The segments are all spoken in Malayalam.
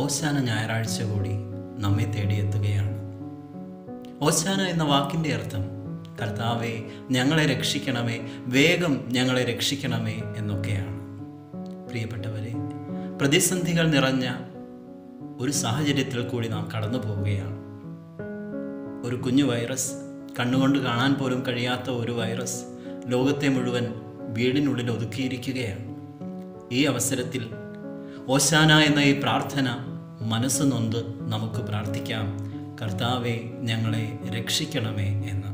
ഓശാന ഞായറാഴ്ച കൂടി നമ്മെ തേടിയെത്തുകയാണ് ഓശാന എന്ന വാക്കിൻ്റെ അർത്ഥം കർത്താവെ ഞങ്ങളെ രക്ഷിക്കണമേ വേഗം ഞങ്ങളെ രക്ഷിക്കണമേ എന്നൊക്കെയാണ് പ്രിയപ്പെട്ടവരെ പ്രതിസന്ധികൾ നിറഞ്ഞ ഒരു സാഹചര്യത്തിൽ കൂടി നാം കടന്നു പോവുകയാണ് ഒരു കുഞ്ഞു വൈറസ് കണ്ണുകൊണ്ട് കാണാൻ പോലും കഴിയാത്ത ഒരു വൈറസ് ലോകത്തെ മുഴുവൻ വീടിനുള്ളിൽ ഒതുക്കിയിരിക്കുകയാണ് ഈ അവസരത്തിൽ ഓശാന എന്ന ഈ പ്രാർത്ഥന മനസ്സ് നൊന്ത് നമുക്ക് പ്രാർത്ഥിക്കാം കർത്താവെ ഞങ്ങളെ രക്ഷിക്കണമേ എന്ന്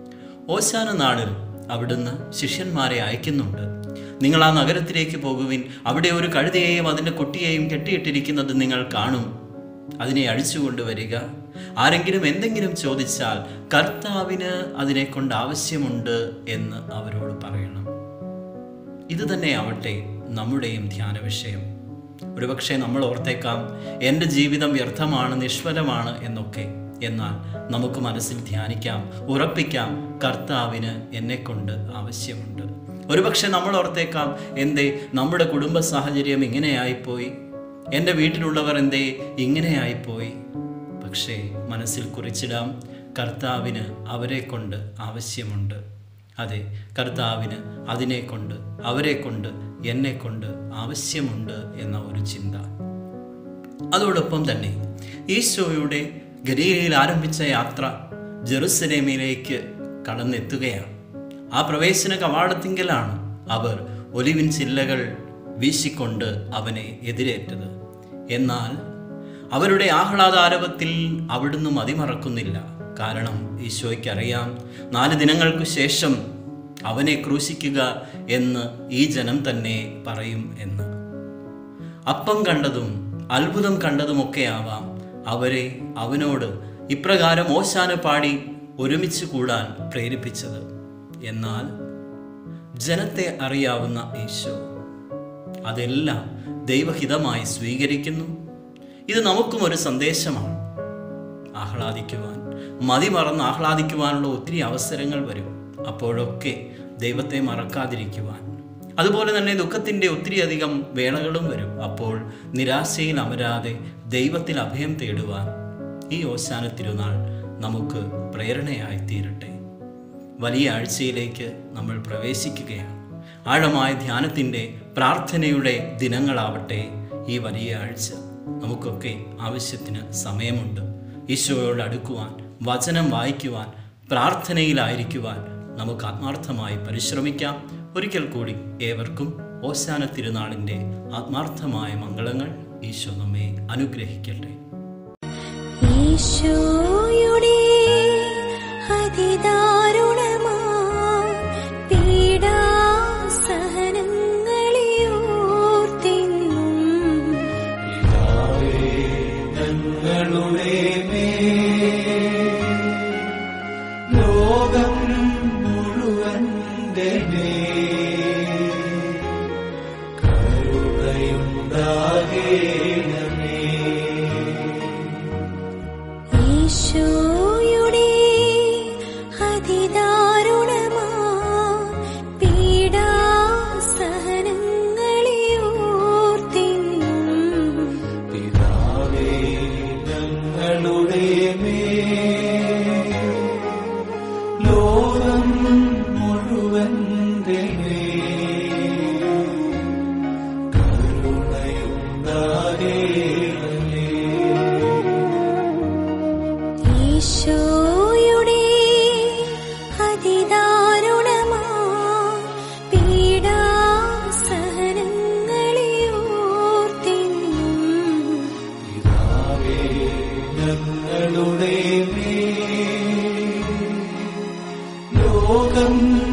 ഓശാന നാളിൽ അവിടുന്ന് ശിഷ്യന്മാരെ അയക്കുന്നുണ്ട് നിങ്ങൾ ആ നഗരത്തിലേക്ക് പോകുവിൻ അവിടെ ഒരു കഴുതയെയും അതിൻ്റെ കുട്ടിയെയും കെട്ടിയിട്ടിരിക്കുന്നത് നിങ്ങൾ കാണും അതിനെ അഴിച്ചുകൊണ്ടുവരിക ആരെങ്കിലും എന്തെങ്കിലും ചോദിച്ചാൽ കർത്താവിന് അതിനെ കൊണ്ട് ആവശ്യമുണ്ട് എന്ന് അവരോട് പറയണം ഇത് തന്നെ ആവട്ടെ നമ്മുടെയും ധ്യാന വിഷയം ഒരുപക്ഷെ നമ്മൾ ഓർത്തേക്കാം എൻ്റെ ജീവിതം വ്യർത്ഥമാണ് നിഷ്ഫലമാണ് എന്നൊക്കെ എന്നാൽ നമുക്ക് മനസ്സിൽ ധ്യാനിക്കാം ഉറപ്പിക്കാം കർത്താവിന് എന്നെക്കൊണ്ട് ആവശ്യമുണ്ട് ഒരുപക്ഷെ നമ്മൾ ഓർത്തേക്കാം എന്തേ നമ്മുടെ കുടുംബ സാഹചര്യം ഇങ്ങനെയായിപ്പോയി എൻ്റെ വീട്ടിലുള്ളവർ എന്തേ ഇങ്ങനെയായിപ്പോയി പക്ഷേ മനസ്സിൽ കുറിച്ചിടാം കർത്താവിന് അവരെ കൊണ്ട് ആവശ്യമുണ്ട് അതെ കർത്താവിന് അതിനെ കൊണ്ട് അവരെ കൊണ്ട് എന്നെ കൊണ്ട് ആവശ്യമുണ്ട് എന്ന ഒരു ചിന്ത അതോടൊപ്പം തന്നെ ഈശോയുടെ ഗലീലയിൽ ആരംഭിച്ച യാത്ര ജെറുസലേമിലേക്ക് കടന്നെത്തുകയാണ് ആ പ്രവേശന കവാടത്തിങ്കലാണ് അവർ ഒലിവിൻ ചില്ലകൾ വീശിക്കൊണ്ട് അവനെ എതിരേറ്റത് എന്നാൽ അവരുടെ ആഹ്ലാദാരവത്തിൽ അവിടുന്ന് മതിമറക്കുന്നില്ല കാരണം ഈശോയ്ക്ക് അറിയാം നാല് ദിവസങ്ങൾക്ക് ശേഷം അവനെ ക്രൂശിക്കുക എന്ന് ഈ ജനം തന്നെ പറയും എന്ന് അപ്പം കണ്ടതും അത്ഭുതം കണ്ടതുമൊക്കെ ആവാം അവരെ അവനോട് ഇപ്രകാരം ഓശാന പാടി ഒരുമിച്ച് കൂടാൻ പ്രേരിപ്പിച്ചത് എന്നാൽ ജനത്തെ അറിയാവുന്ന ഈശോ അതെല്ലാം ദൈവഹിതമായി സ്വീകരിക്കുന്നു ഇത് നമുക്കും ഒരു സന്ദേശമാണ് ആഹ്ലാദിക്കുവാൻ മതി മറന്ന് ആഹ്ലാദിക്കുവാനുള്ള ഒത്തിരി അവസരങ്ങൾ വരും അപ്പോഴൊക്കെ ദൈവത്തെ മറക്കാതിരിക്കുവാൻ അതുപോലെ തന്നെ ദുഃഖത്തിൻ്റെ ഒത്തിരിയധികം വേളകളും വരും അപ്പോൾ നിരാശയിൽ അമരാതെ ദൈവത്തിൽ അഭയം തേടുവാൻ ഈ ഓശാന തിരുനാൾ നമുക്ക് പ്രേരണയായി തീരട്ടെ വലിയ ആഴ്ചയിലേക്ക് നമ്മൾ പ്രവേശിക്കുകയാണ് ആഴമായ ധ്യാനത്തിൻ്റെ പ്രാർത്ഥനയുടെ ദിനങ്ങളാവട്ടെ ഈ വലിയ ആഴ്ച നമുക്കൊക്കെ ആവശ്യത്തിന് സമയമുണ്ട് ഈശോയോട് അടുക്കുവാൻ വചനം വായിക്കുവാൻ പ്രാർത്ഥനയിലായിരിക്കുവാൻ നമുക്ക് ആത്മാർത്ഥമായി പരിശ്രമിക്കാം ഒരിക്കൽ കൂടി ഏവർക്കും ഓശാന തിരുനാളിൻ്റെ ആത്മാർത്ഥമായ മംഗളങ്ങൾ ഈശോ നമ്മെ അനുഗ്രഹിക്കട്ടെ ഈശോയുടെ അതിദാരുണമാ പീഡാസഹനങ്ങളെ ഓർത്തിന്നും ഞങ്ങളുടെ ലോകം മുഴുവൻ്റെ കരുണയുണ്ടാകേണമേ ഈശോയുടെ അതിദാരുണമാ പീഡാസഹനങ്ങളെ ഓർത്തിന്നും പിതാവേ ഞങ്ങളുടെ ലോകം മുഴുവൻ്റെ കരുണയുണ്ടാകേണമേ ഈശോയുടെ അതിദാരുണമാ പീഡാസഹനങ്ങളെ ഓർത്തിന്നും പിതാവേ ഞങ്ങളുടെ ലോകം